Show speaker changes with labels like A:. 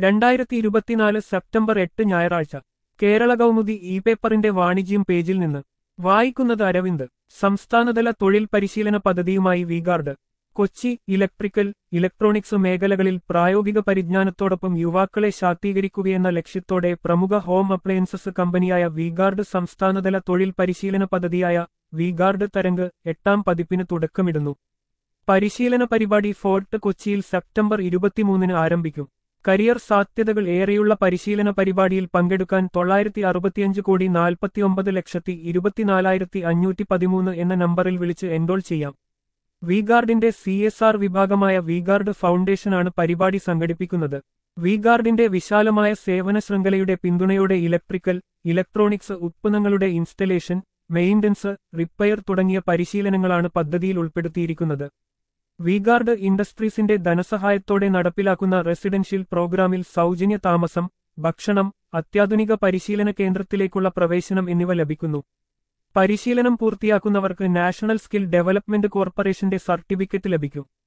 A: രണ്ടായിരത്തി ഇരുപത്തിനാല് സെപ്റ്റംബർ എട്ട് ഞായറാഴ്ച കേരള കൗമുദി ഇ പേപ്പറിന്റെ വാണിജ്യം പേജിൽ നിന്ന് വായിക്കുന്നത് അരവിന്ദ് സംസ്ഥാനതല തൊഴിൽ പരിശീലന പദ്ധതിയുമായി വിഗാർഡ് കൊച്ചി ഇലക്ട്രിക്കൽ ഇലക്ട്രോണിക്സ് മേഖലകളിൽ പ്രായോഗിക പരിജ്ഞാനത്തോടൊപ്പം യുവാക്കളെ ശാക്തീകരിക്കുകയെന്ന ലക്ഷ്യത്തോടെ പ്രമുഖ ഹോം അപ്ലയൻസസ് കമ്പനിയായ വിഗാർഡ് സംസ്ഥാനതല തൊഴിൽ പരിശീലന പദ്ധതിയായ വിഗാർഡ് തരംഗ് എട്ടാം പതിപ്പിന് തുടക്കമിടുന്നു പരിശീലന പരിപാടി ഫോർട്ട് കൊച്ചിയിൽ സെപ്റ്റംബർ ഇരുപത്തിമൂന്നിന് ആരംഭിക്കും കരിയർ സാധ്യതകൾ ഏറെയുള്ള പരിശീലന പരിപാടിയിൽ പങ്കെടുക്കാൻ തൊള്ളായിരത്തി അറുപത്തിയഞ്ച് കോടി നാൽപ്പത്തിയൊമ്പത് ലക്ഷത്തി ഇരുപത്തിനാലായിരത്തി അഞ്ഞൂറ്റി പതിമൂന്ന് എന്ന നമ്പറിൽ വിളിച്ച് എൻറോൾ ചെയ്യാം വിഗാർഡിന്റെ സി എസ് ആർ വിഭാഗമായ വിഗാർഡ് ഫൗണ്ടേഷനാണ് പരിപാടി സംഘടിപ്പിക്കുന്നത് വിഗാർഡിന്റെ വിശാലമായ സേവന ശൃംഖലയുടെ പിന്തുണയോടെ ഇലക്ട്രിക്കൽ ഇലക്ട്രോണിക്സ് ഉത്പന്നങ്ങളുടെ ഇൻസ്റ്റലേഷൻ മെയിന്റനൻസ് റിപ്പയർ തുടങ്ങിയ പരിശീലനങ്ങളാണ് പദ്ധതിയിൽ ഉൾപ്പെടുത്തിയിരിക്കുന്നത് വിഗാർഡ് ഇൻഡസ്ട്രീസിന്റെ ധനസഹായത്തോടെ നടപ്പിലാക്കുന്ന റെസിഡൻഷ്യൽ പ്രോഗ്രാമിൽ സൗജന്യ താമസം ഭക്ഷണം അത്യാധുനിക പരിശീലന കേന്ദ്രത്തിലേക്കുള്ള പ്രവേശനം എന്നിവ ലഭിക്കുന്നു പരിശീലനം പൂർത്തിയാക്കുന്നവർക്ക് നാഷണൽ സ്കിൽ ഡെവലപ്മെന്റ് കോർപ്പറേഷന്റെ സർട്ടിഫിക്കറ്റ് ലഭിക്കും